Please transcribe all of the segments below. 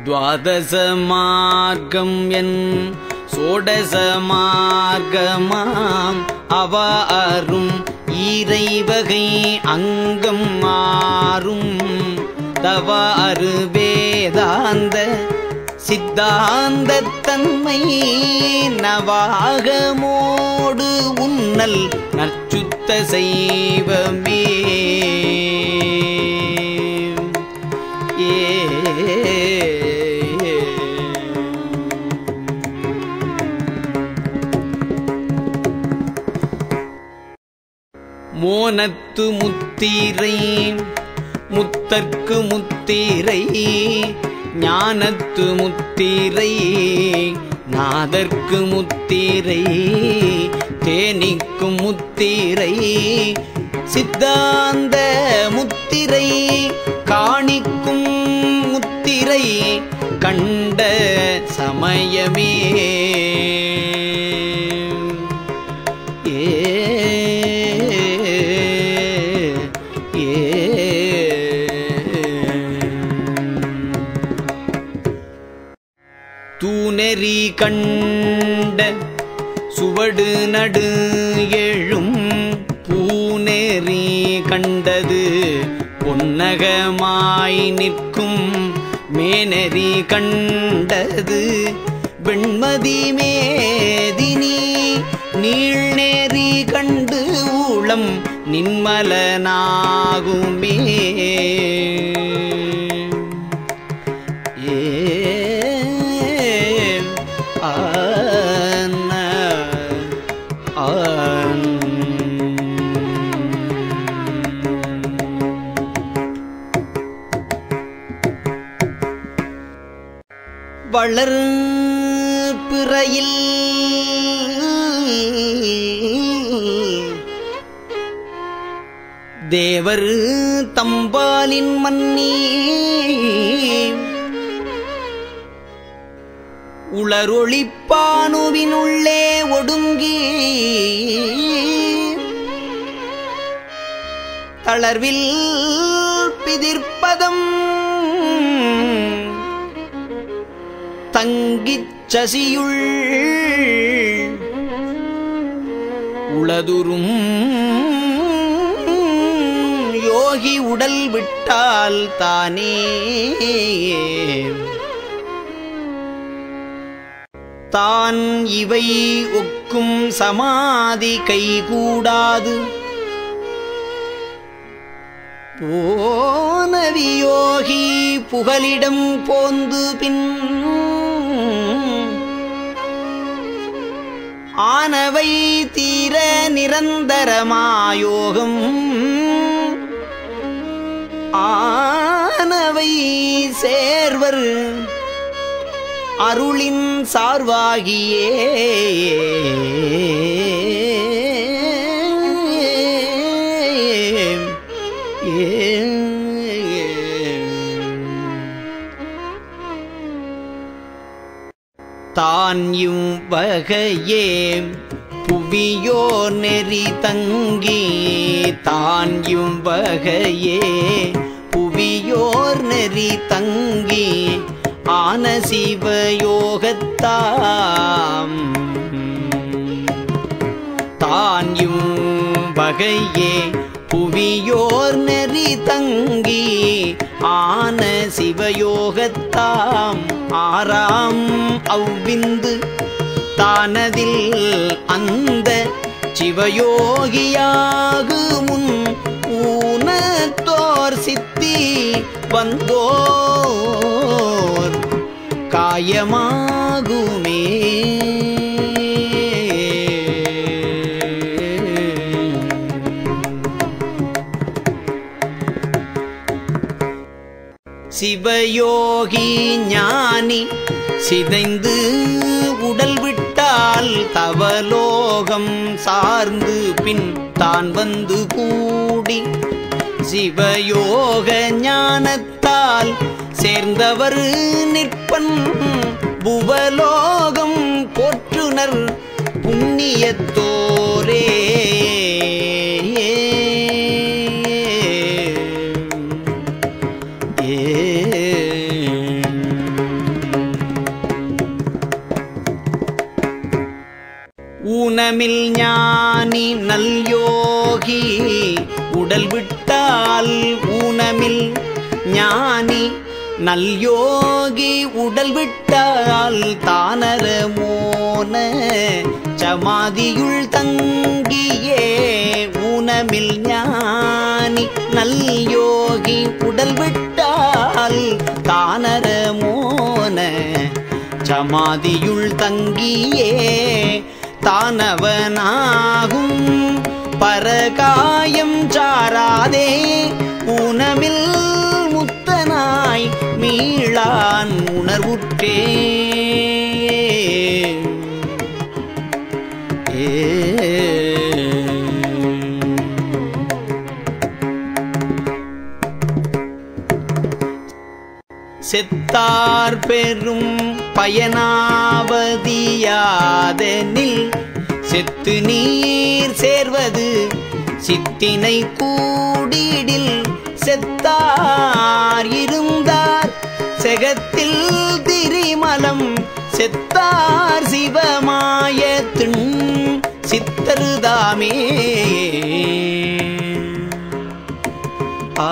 துவாதச மார்க்கம் என் சோடச மார்க்கமாம் அவ அரும் ஈரைவகை அங்கம் மாறும் தவ அரு வேதாந்த சித்தாந்த தன்மை நவாகமோடு உன்னல் நச்சுத்த செய்வமே மோனத்து முத்தீரை முத்தற்கு முத்தீரை ஞானத்து முத்தீரை நாதற்கு முத்தீரை தேனிக்கும் முத்தீரை சித்தாந்த முத்திரை காணிக்கும் முத்திரை கண்ட சமயமே ஏ தூணெறி கண்ட சுவடு நடு எழும் பூநெறி கண்டது பொன்னகமாய் நிற்கும் மேனெறி கண்டது வெண்மதி மேதினி நீள்நேரி கண்டு ஊளம் நின்மலனாகுமே ஏ ஆன ஆன் வளர் பிறையில் தேவர் தம்பாலின் மன்னி உளரொளிப்பானுவினுள்ளே ஒடுங்கி தளர்வில் பிதிர்ப்பதம் தங்கிச் சசியுள் உளதுரும் யோகி உடல் விட்டால் தானே தான் இவை ஒக்கும் சமாதி கைகூடாது போனவியோகி புகலிடம் போந்து பின் ஆனவை தீர நிரந்தரமாயோகம் ஆனவை சேர்வர் அருளின் சார்வாகியே தான் இவ்வகையே புவியோர் நெறி தங்கி தான் இவ்வகையே புவியோர் நெறி தங்கி ஆன சிவயோகத்தாம் தான் வகையே புவியோர் நெறி தங்கி ஆன சிவயோகத்தாம் ஆறாம் அவ்விந்து தானதில் அந்த சிவயோகியாகு முன் ஊனத்தோர் சித்தி வந்தோர் காயமாகுமே சிவயோகி ஞானி சிதைந்து உடல் விட்டால் தவலோகம் சார்ந்து பின் தான் வந்து கூடி சிவயோக ஞானத்தால் சேர்ந்தவர் நிற்பன் புவலோகம் போற்றுனர் புண்ணியத்தோரே ஏ யோகி உடல் விட்டால் ஊனமில் ஞானி நல்யோகி உடல் விட்டால் தானர மோன சமாதியுள் தங்கியே ஊனமில் ஞானி நல்யோகி உடல் விட்டால் தானர மோன சமாதியுள் தங்கியே தானவனாகும் பரகாயம் சாராதே ஊனமில் முத்தனாய் மீளான் உணர்வுற்றே செத்தார் பெரும் பயனாவதியாதெனில் செத்து நீர் சேர்வது சித்தினை கூடிடில் செத்தார் இருந்தார் செகத்தில் திரிமலம் செத்தார் சிவமாய திண் சித்தருதாமே ஆ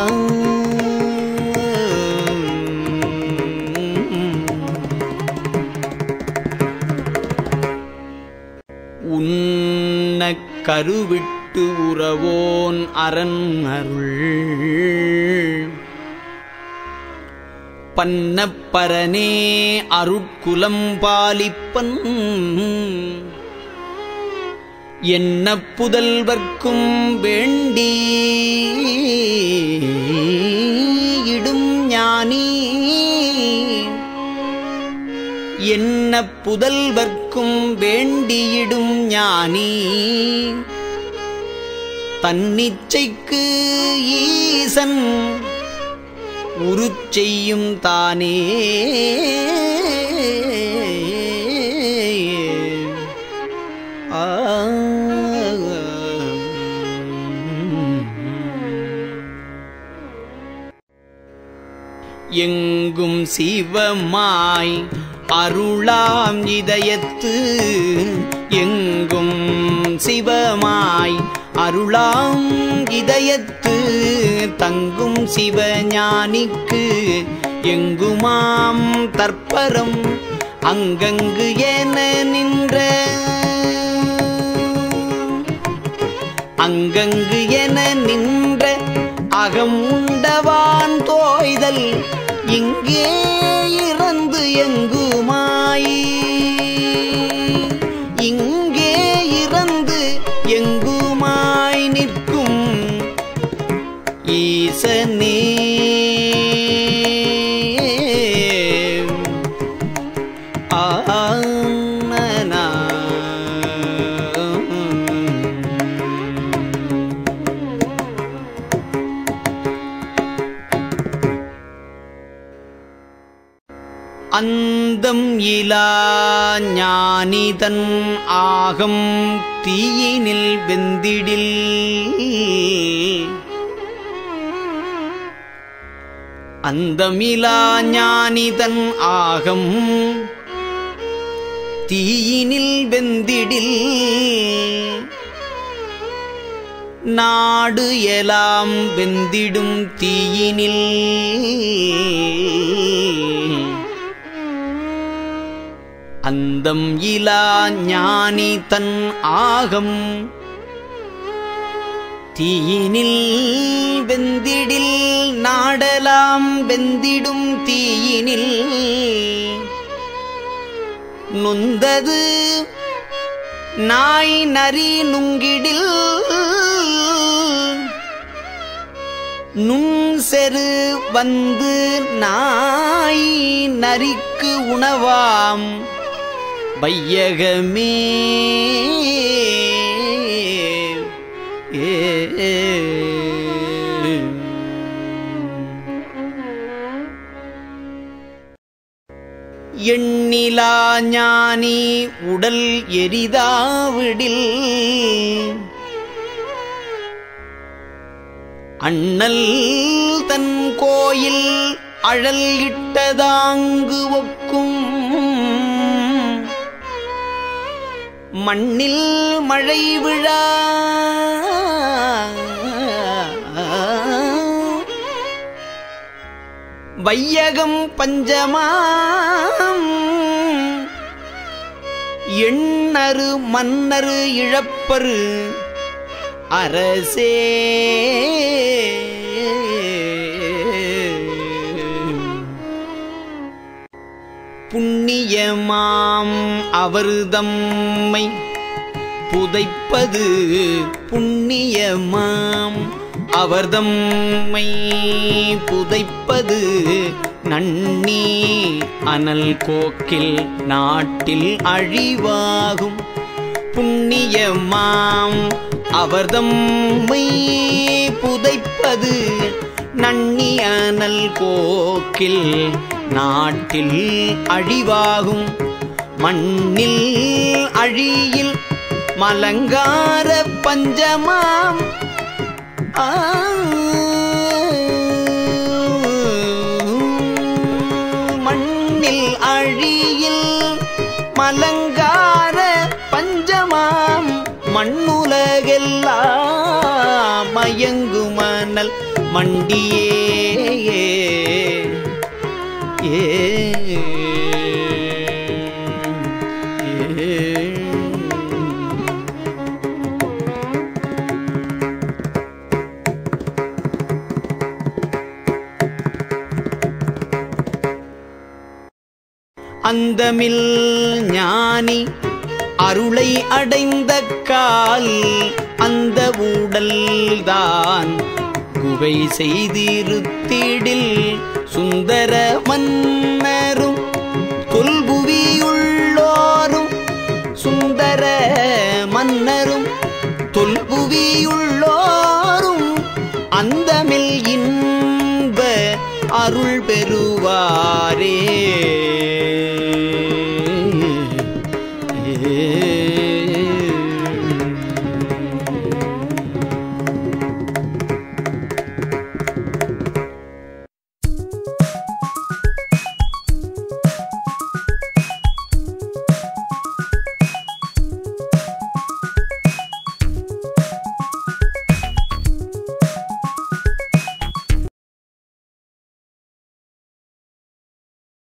உன்ன கருவிட்டு உறவோன் அரண் அருள் பன்னப்பரனே அருட்குலம் பாலிப்பன் என்ன புதல்வர்க்கும் வேண்டி இடும் ஞானி என்ன புதல்வர்க்கும் வேண்டியிடும் ஞானி தன்னிச்சைக்கு ஈசன் உருச்செய்யும் தானே ஆ எங்கும் சிவமாய் அருளாம் இதயத்து எங்கும் சிவமாய் அருளாம் இதயத்து தங்கும் சிவஞானிக்கு எங்குமாம் தற்பரம் அங்கங்கு என நின்ற அங்கங்கு என நின்ற அகம் உண்டவான் தோய்தல் இங்கே இறந்து எங்குமாய் இங்கே இறந்து எங்குமாய் நிற்கும் ஈசனே ஆனனா அந்தம் இலா ஞானிதன் ஆகம் தீயினில் வெந்திடில் அந்தமிலா ஞானிதன் ஆகம் தீயினில் வெந்திடில் நாடு எலாம் வெந்திடும் தீயினில் அந்தம் இலா ஞானி தன் ஆகம் தீயினில் வெந்திடில் நாடலாம் வெந்திடும் தீயினில் நொந்தது நாய் நரி நுங்கிடில் நுண்செரு வந்து நாய் நரிக்கு உணவாம் வையகமே ஏ எண்ணிலா ஞானி உடல் எரிதாவிடில் அண்ணல் தன் கோயில் அழல் இட்டதாங்கு ஒக்கும் மண்ணில் மழை விழா வையகம் பஞ்சமாம் எண்ணரு மன்னரு இழப்பரு அரசே புண்ணியமாம் அவர்தம்மை புதைப்பது புண்ணியமாம் அவர்தம்மை புதைப்பது நன்னி அனல் கோக்கில் நாட்டில் அழிவாகும் புண்ணியமாம் அவர்தம்மை புதைப்பது நன்னி அனல் கோக்கில் நாட்டில் அழிவாகும் மண்ணில் அழியில் மலங்கார பஞ்சமாம் ஆ மண்ணில் அழியில் மலங்கார பஞ்சமாம் மண்ணுலகெல்லாம் மயங்கு மணல் மண்டியே ஏ ஏ அந்தமில் ஞானி அருளை அடைந்த கால் அந்த ஊடல்தான் குவை செய்திருத்திடில் சுந்தர மன்னரும் தொல்புவியுள்ளோரும் சுந்தர மன்னரும் தொல்புவியுள்ளோரும் அந்தமில் இன்ப அருள் பெறுவாரே